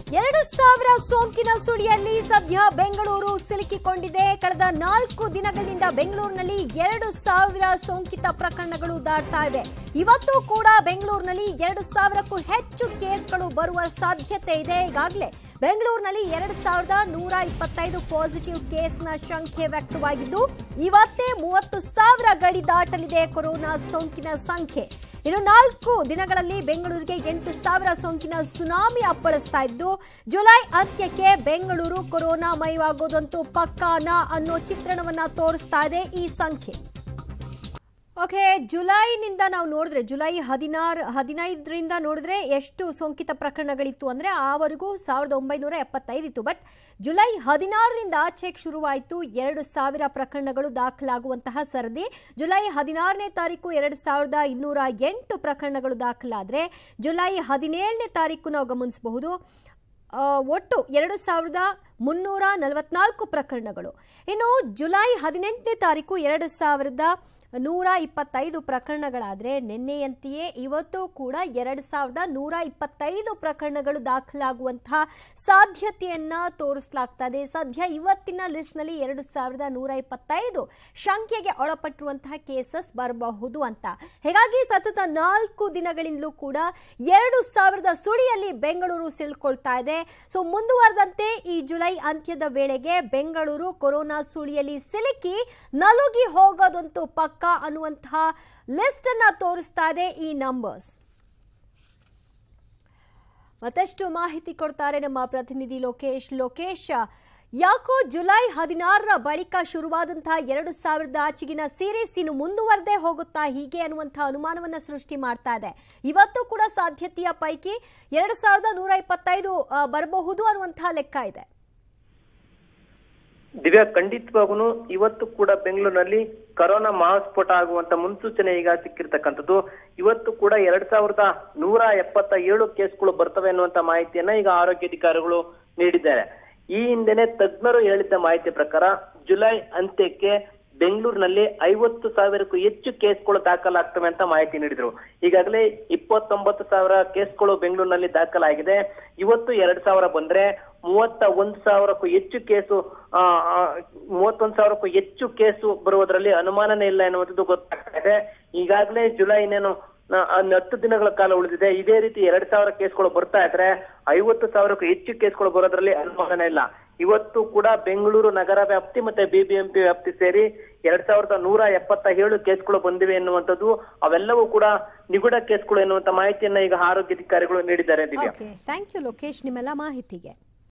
ಎರಡು ಸಾವಿರ ಸೋಂಕಿನ ಸುಳಿಯಲ್ಲಿ ಸದ್ಯ ಬೆಂಗಳೂರು ಸಿಲುಕಿಕೊಂಡಿದೆ ಕಳೆದ ನಾಲ್ಕು ದಿನಗಳಿಂದ ಬೆಂಗಳೂರಿನಲ್ಲಿ ಎರಡು ಸಾವಿರ ಸೋಂಕಿತ ಪ್ರಕರಣಗಳು ದಾಟ್ತಾ ಇವೆ ಇವತ್ತು ಕೂಡ ಬೆಂಗಳೂರಿನಲ್ಲಿ ಎರಡು ಸಾವಿರಕ್ಕೂ ಹೆಚ್ಚು ಕೇಸ್ಗಳು ಬರುವ ಸಾಧ್ಯತೆ ಇದೆ ಈಗಾಗಲೇ ಬೆಂಗಳೂರಿನಲ್ಲಿ ಎರಡು ಸಾವಿರದ ನೂರ ಇಪ್ಪತ್ತೈದು ಪಾಸಿಟಿವ್ ಕೇಸ್ನ ಸಂಖ್ಯೆ ವ್ಯಕ್ತವಾಗಿದ್ದು ಇವತ್ತೇ ಮೂವತ್ತು ಸಾವಿರ ಗಡಿ ದಾಟಲಿದೆ ಕೊರೋನಾ ಸೋಂಕಿನ ಸಂಖ್ಯೆ ಇನ್ನು ನಾಲ್ಕು ದಿನಗಳಲ್ಲಿ ಬೆಂಗಳೂರಿಗೆ ಎಂಟು ಸಾವಿರ ಸೋಂಕಿನ ಸುನಾಮಿ ಅಪ್ಪಳಿಸ್ತಾ ಇದ್ದು ಜುಲೈ ಅಂತ್ಯಕ್ಕೆ ಬೆಂಗಳೂರು ಕೊರೋನಾ ಮಯವಾಗೋದಂತೂ ಪಕ್ಕಾನಾ ಅನ್ನೋ ಚಿತ್ರಣವನ್ನ ತೋರಿಸ್ತಾ ಇದೆ ಈ ಸಂಖ್ಯೆ ಓಕೆ ಜುಲೈನಿಂದ ನಾವು ನೋಡಿದ್ರೆ ಜುಲೈ ಹದಿನಾರು ಹದಿನೈದರಿಂದ ನೋಡಿದ್ರೆ ಎಷ್ಟು ಸೋಂಕಿತ ಪ್ರಕರಣಗಳಿತ್ತು ಅಂದ್ರೆ ಆವರೆಗೂ ಸಾವಿರದ ಒಂಬೈನೂರ ಎಪ್ಪತ್ತೈದಿತ್ತು ಬಟ್ ಜುಲೈ ಹದಿನಾರರಿಂದ ಆಚೆಗೆ ಶುರುವಾಯಿತು ಎರಡು ಸಾವಿರ ಪ್ರಕರಣಗಳು ದಾಖಲಾಗುವಂತಹ ಸರದಿ ಜುಲೈ ಹದಿನಾರನೇ ತಾರೀಕು ಎರಡು ಸಾವಿರದ ಇನ್ನೂರ ಎಂಟು ಪ್ರಕರಣಗಳು ದಾಖಲಾದರೆ ಜುಲೈ ಹದಿನೇಳನೇ ತಾರೀಕು ನಾವು ಗಮನಿಸಬಹುದು ಆ, ಒಟ್ಟು ಎರಡು ಸಾವಿರದ ಮುನ್ನೂರ ನಲವತ್ನಾಲ್ಕು ಪ್ರಕರಣಗಳು ಇನ್ನು ಜುಲೈ ಹದಿನೆಂಟನೇ ತಾರೀಕು ಎರಡು ಸಾವಿರದ ನೂರ ಇಪ್ಪತ್ತೈದು ಪ್ರಕರಣಗಳಾದರೆ ನಿನ್ನೆಯಂತೆಯೇ ಇವತ್ತು ಕೂಡ ಎರಡು ಸಾವಿರದ ನೂರ ಇಪ್ಪತ್ತೈದು ಪ್ರಕರಣಗಳು ದಾಖಲಾಗುವಂತಹ ಸಾಧ್ಯತೆಯನ್ನ ತೋರಿಸಲಾಗ್ತಾ ಇದೆ ಸದ್ಯ ಇವತ್ತಿನ ಲಿಸ್ಟ್ನಲ್ಲಿ ಎರಡು ಸಾವಿರದ ನೂರ ಇಪ್ಪತ್ತೈದು ಸಂಖ್ಯೆಗೆ ಒಳಪಟ್ಟಿರುವಂತಹ ಕೇಸಸ್ ಬರಬಹುದು ಅಂತ ಹೀಗಾಗಿ ಸತತ ನಾಲ್ಕು ದಿನಗಳಿಂದಲೂ ಕೂಡ ಎರಡು ಸಾವಿರದ ಸುಳಿಯಲ್ಲಿ ಬೆಂಗಳೂರು ಸಿಲ್ಕೊಳ್ತಾ ಇದೆ ಸೊ ಮುಂದುವರೆದಂತೆ ಈ ಜುಲೈ ಅಂತ್ಯದ ವೇಳೆಗೆ ಬೆಂಗಳೂರು ಕೊರೋನಾ ಸುಳಿಯಲ್ಲಿ ಸಿಲುಕಿ ನಲುಗಿ ಹೋಗೋದಂತೂ ಪಕ್ಕ ಅನ್ನುವಂತಹ ಲಿಸ್ಟ್ ಅನ್ನ ತೋರಿಸ್ತಾ ಇದೆ ಈ ನಂಬರ್ಸ್ ಮತ್ತಷ್ಟು ಮಾಹಿತಿ ಕೊಡ್ತಾರೆ ನಮ್ಮ ಪ್ರತಿನಿಧಿ ಲೋಕೇಶ್ ಲೋಕೇಶ್ ಯಾಕೋ ಜುಲೈ ಹದಿನಾರರ ಬಳಿಕ ಶುರುವಾದಂತಹ ಎರಡು ಸಾವಿರದ ಆಚೆಗಿನ ಸೀರೀಸ್ ಇನ್ನು ಮುಂದುವರೆದೇ ಹೋಗುತ್ತಾ ಹೀಗೆ ಅನ್ನುವಂತಹ ಅನುಮಾನವನ್ನ ಸೃಷ್ಟಿ ಮಾಡ್ತಾ ಇದೆ ಇವತ್ತು ಕೂಡ ಸಾಧ್ಯತೆಯ ಪೈಕಿ ಎರಡು ಸಾವಿರದ ನೂರ ಇಪ್ಪತ್ತೈದು ಆ, ಬರಬಹುದು ಅನ್ನುವಂತಹ ಲೆಕ್ಕ ಇದೆ ದಿವ್ಯಾ ಖಂಡಿತವಾಗೂ ಇವತ್ತು ಕೂಡ ಬೆಂಗಳೂರಿನಲ್ಲಿ ಕರೋನಾ ಮಹಾಸ್ಫೋಟ ಆಗುವಂತ ಮುನ್ಸೂಚನೆ ಈಗ ಸಿಕ್ಕಿರ್ತಕ್ಕಂಥದ್ದು ಇವತ್ತು ಕೂಡ ಎರಡ್ ಸಾವಿರದ ನೂರ ಎಪ್ಪತ್ತ ಏಳು ಕೇಸ್ಗಳು ಬರ್ತವೆ ಅನ್ನುವಂತ ಮಾಹಿತಿಯನ್ನ ಈಗ ಆರೋಗ್ಯಾಧಿಕಾರಿಗಳು ನೀಡಿದ್ದಾರೆ ಈ ಹಿಂದೆನೆ ತಜ್ಞರು ಹೇಳಿದ್ದ ಮಾಹಿತಿ ಪ್ರಕಾರ ಜುಲೈ ಅಂತ್ಯಕ್ಕೆ ಬೆಂಗಳೂರಿನಲ್ಲಿ ಐವತ್ತು ಸಾವಿರಕ್ಕೂ ಹೆಚ್ಚು ಕೇಸ್ಗಳು ದಾಖಲಾಗ್ತವೆ ಅಂತ ಮಾಹಿತಿ ನೀಡಿದ್ರು ಈಗಾಗಲೇ ಇಪ್ಪತ್ತೊಂಬತ್ತು ಸಾವಿರ ಕೇಸ್ಗಳು ಬೆಂಗಳೂರಿನಲ್ಲಿ ದಾಖಲಾಗಿದೆ ಇವತ್ತು ಎರಡ್ ಸಾವಿರ ಬಂದ್ರೆ ಮೂವತ್ತ ಒಂದ್ ಸಾವಿರಕ್ಕೂ ಹೆಚ್ಚು ಕೇಸು ಆ, ಆ, ಮೂವತ್ತೊಂದ್ ಸಾವಿರಕ್ಕೂ ಹೆಚ್ಚು ಕೇಸು ಬರುವುದರಲ್ಲಿ ಅನುಮಾನನೇ ಇಲ್ಲ ಎನ್ನುವಂಥದ್ದು ಗೊತ್ತಾಗ್ತಾ ಇದೆ ಈಗಾಗಲೇ ಜುಲೈ ಇನ್ನೇನು ನ- ಅನ್ ಹತ್ತು ದಿನಗಳ ಕಾಲ ಉಳಿದಿದೆ ಇದೇ ರೀತಿ ಎರಡ್ ಸಾವಿರ ಕೇಸ್ಗಳು ಬರ್ತಾ ಇದ್ರೆ ಐವತ್ತು ಸಾವಿರಕ್ಕೂ ಹೆಚ್ಚು ಕೇಸ್ಗಳು ಬರೋದ್ರಲ್ಲಿ ಅನುಮಾನನೇ ಇಲ್ಲ ಇವತ್ತು ಕೂಡ ಬೆಂಗಳೂರು ನಗರ ವ್ಯಾಪ್ತಿ ಮತ್ತೆ ಬಿಬಿಎಂಪಿ ವ್ಯಾಪ್ತಿ ಸೇರಿ ಎರಡ್ ಸಾವಿರದ ನೂರ ಎಪ್ಪತ್ತ ಏಳು ಕೇಸ್ಗಳು ಬಂದಿವೆ ಎನ್ನುವಂಥದ್ದು ಅವೆಲ್ಲವೂ ಕೂಡ ನಿಗೂಢ ಕೇಸ್ಗಳು ಎನ್ನುವಂತ ಮಾಹಿತಿಯನ್ನ ಈಗ ಆರೋಗ್ಯಾಧಿಕಾರಿಗಳು ನೀಡಿದ್ದಾರೆ Divya okay thank you Lokesh ನಿಮ್ಮೆಲ್ಲ ಮಾಹಿತಿಗೆ